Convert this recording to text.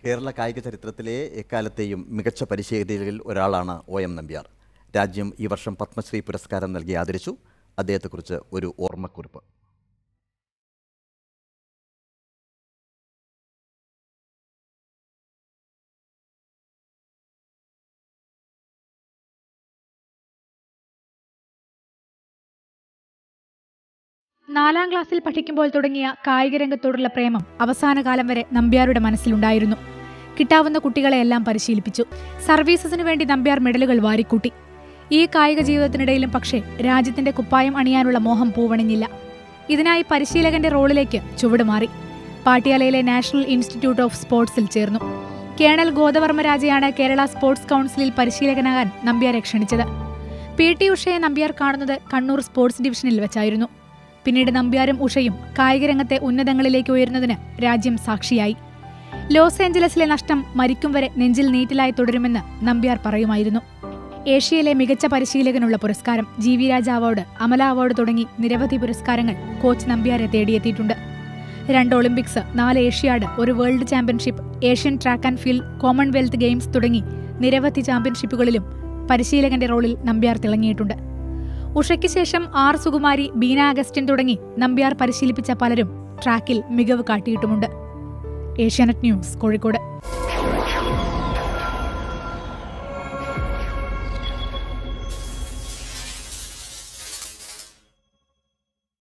കേരള കായിക ചരിത്രത്തിലെ എക്കാലത്തെയും മികച്ച പരിശീലകരിൽ ഒരാളാണ് ഒ എം നമ്പ്യാർ രാജ്യം ഈ വർഷം പത്മശ്രീ പുരസ്കാരം നൽകി ആദരിച്ചു അദ്ദേഹത്തെക്കുറിച്ച് ഒരു ഓർമ്മക്കുറിപ്പ് നാലാം ക്ലാസ്സിൽ പഠിക്കുമ്പോൾ തുടങ്ങിയ കായിക രംഗത്തോടുള്ള പ്രേമം അവസാന കാലം വരെ നമ്പ്യാരുടെ മനസ്സിലുണ്ടായിരുന്നു കിട്ടാവുന്ന കുട്ടികളെയെല്ലാം പരിശീലിപ്പിച്ചു സർവീസസിനു വേണ്ടി നമ്പ്യാർ മെഡലുകൾ വാരിക്കൂട്ടി ഈ കായിക ജീവിതത്തിനിടയിലും പക്ഷേ രാജ്യത്തിന്റെ കുപ്പായം അണിയാനുള്ള മോഹം പൂവണിഞ്ഞില്ല ഇതിനായി പരിശീലകന്റെ റോളിലേക്ക് ചുവടുമാറി പാട്യാലയിലെ നാഷണൽ ഇൻസ്റ്റിറ്റ്യൂട്ട് ഓഫ് സ്പോർട്സിൽ ചേർന്നു കേണൽ ഗോദവർമ്മരാജയാണ് കേരള സ്പോർട്സ് കൗൺസിലിൽ പരിശീലകനാകാൻ നമ്പ്യാരെ ക്ഷണിച്ചത് പി ടി ഉഷയെ നമ്പ്യാർ കാണുന്നത് കണ്ണൂർ സ്പോർട്സ് ഡിവിഷനിൽ വെച്ചായിരുന്നു പിന്നീട് നമ്പ്യാരും ഉഷയും കായികരംഗത്തെ ഉന്നതങ്ങളിലേക്ക് ഉയരുന്നതിന് രാജ്യം സാക്ഷിയായി ലോസ് ഏഞ്ചലസിലെ നഷ്ടം മരിക്കും വരെ നെഞ്ചിൽ നീറ്റിലായി തുടരുമെന്ന് നമ്പ്യാർ പറയുമായിരുന്നു ഏഷ്യയിലെ മികച്ച പരിശീലകനുള്ള പുരസ്കാരം G V Raja award Amala award തുടങ്ങി നിരവധി പുരസ്കാരങ്ങൾ കോച്ച് നമ്പ്യാരെ തേടിയെത്തിയിട്ടുണ്ട് രണ്ട് ഒളിമ്പിക്സ് നാല് ഏഷ്യാഡ് ഒരു world championship Asian track and field Commonwealth Games തുടങ്ങി നിരവധി ചാമ്പ്യൻഷിപ്പുകളിലും പരിശീലകന്റെ റോളിൽ നമ്പ്യാർ തിളങ്ങിയിട്ടുണ്ട് ഉഷയ്ക്ക് ശേഷം ആർ സുകുമാരി ബീന അഗസ്റ്റിൻ തുടങ്ങി നമ്പ്യാർ പരിശീലിപ്പിച്ച പലരും ട്രാക്കിൽ മികവ് കാട്ടിയിട്ടുമുണ്ട് ഏഷ്യാനെറ്റ് ന്യൂസ് കോഴിക്കോട്